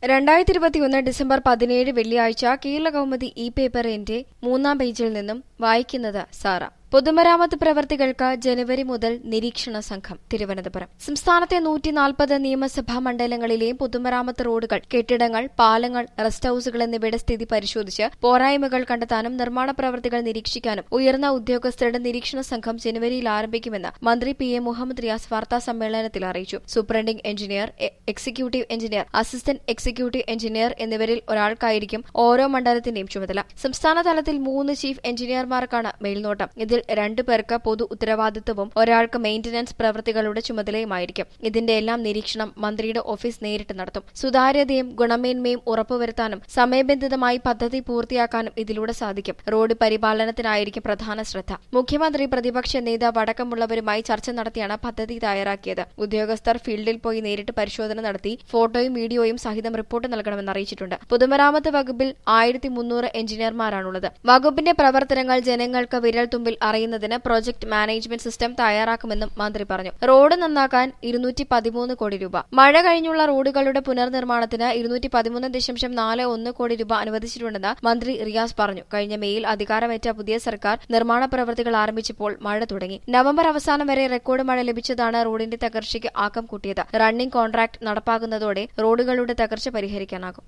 രണ്ടായിരത്തി ഇരുപത്തിയൊന്ന് ഡിസംബർ പതിനേഴ് വെള്ളിയാഴ്ച കേരള കൗമുദി ഇ പേപ്പറിന്റെ മൂന്നാം പേജിൽ നിന്നും വായിക്കുന്നത് സാറ പൊതുമരാമത്ത് പ്രവർത്തികൾക്ക് ജനുവരി മുതൽ നിരീക്ഷണ സംഘം തിരുവനന്തപുരം സംസ്ഥാനത്തെ നൂറ്റി നാൽപ്പത് നിയമസഭാ മണ്ഡലങ്ങളിലെയും പൊതുമരാമത്ത് റോഡുകൾ കെട്ടിടങ്ങൾ പാലങ്ങൾ റെസ്റ്റ് ഹൌസുകൾ എന്നിവയുടെ സ്ഥിതി പരിശോധിച്ച് പോരായ്മകൾ കണ്ടെത്താനും നിർമ്മാണ പ്രവർത്തികൾ നിരീക്ഷിക്കാനും ഉയർന്ന ഉദ്യോഗസ്ഥരുടെ നിരീക്ഷണ സംഘം ജനുവരിയിൽ ആരംഭിക്കുമെന്ന് മന്ത്രി പി എ മുഹമ്മദ് റിയാസ് വാർത്താ സമ്മേളനത്തിൽ അറിയിച്ചു സൂപ്രണ്ടിംഗ് എഞ്ചിനീയർ എ- executive engineer assistant executive engineer എന്നിവരിൽ ഒരാൾക്കായിരിക്കും ഓരോ മണ്ഡലത്തിന്റെയും ചുമതല സംസ്ഥാന തലത്തിൽ മൂന്ന് ചീഫ് എഞ്ചിനീയർമാർക്കാണ് മേൽനോട്ടം ഇതിൽ രണ്ടു പേർക്ക് പൊതു ഉത്തരവാദിത്വവും ഒരാൾക്ക് മെയിന്റനൻസ് പ്രവൃത്തികളുടെ ചുമതലയുമായിരിക്കും ഇതിന്റെ എല്ലാം നിരീക്ഷണം മന്ത്രിയുടെ ഓഫീസ് നേരിട്ട് നടത്തും സുതാര്യതയും ഗുണമേന്മയും ഉറപ്പുവരുത്താനും സമയബന്ധിതമായി പദ്ധതി പൂർത്തിയാക്കാനും ഇതിലൂടെ സാധിക്കും റോഡ് പരിപാലനത്തിനായിരിക്കും പ്രധാന ശ്രദ്ധ മുഖ്യമന്ത്രി പ്രതിപക്ഷ നേതാവ് അടക്കമുള്ളവരുമായി ചർച്ച നടത്തിയാണ് പദ്ധതി തയ്യാറാക്കിയത് ഉദ്യോഗസ്ഥർ ഫീൽഡിൽ പോയി നേരിട്ട് പരിശോധന നടത്തി ഫോട്ടോയും വീഡിയോയും സഹിതം റിപ്പോർട്ട് നൽകണമെന്ന് അറിയിച്ചിട്ടുണ്ട് പൊതുമരാമത്ത് വകുപ്പിൽ ആയിരത്തി മുന്നൂറ് എഞ്ചിനീയർമാരാണുള്ളത് വകുപ്പിന്റെ പ്രവർത്തനങ്ങൾ ജനങ്ങൾക്ക് വിരൽത്തുമ്പിൽ അറിയുന്നതിന് പ്രൊജക്ട് മാനേജ്മെന്റ് സിസ്റ്റം തയ്യാറാക്കുമെന്നും മന്ത്രി പറഞ്ഞു റോഡ് നന്നാക്കാൻ ഇരുന്നൂറ്റി പതിമൂന്ന് കോടി രൂപ മഴ കഴിഞ്ഞുള്ള റോഡുകളുടെ പുനർനിർമ്മാണത്തിന് ഇരുന്നൂറ്റി പതിമൂന്ന് ദശാംശം നാല് ഒന്ന് കോടി രൂപ അനുവദിച്ചിട്ടുണ്ടെന്ന് മന്ത്രി റിയാസ് പറഞ്ഞു കഴിഞ്ഞ മെയ്യിൽ അധികാരമേറ്റ പുതിയ സർക്കാർ നിർമ്മാണ പ്രവൃത്തികൾ ആരംഭിച്ചപ്പോൾ മഴ തുടങ്ങി നവംബർ അവസാനം വരെ റെക്കോർഡ് മഴ ലഭിച്ചതാണ് റോഡിന്റെ തകർച്ചയ്ക്ക് ആക്കം കൂട്ടിയത് റണ്ണിംഗ് കോൺട്രാക്ട് നടപ്പാകുന്നതോടെ റോഡുകളുടെ തകർച്ച പരിഹരിക്കാനാകും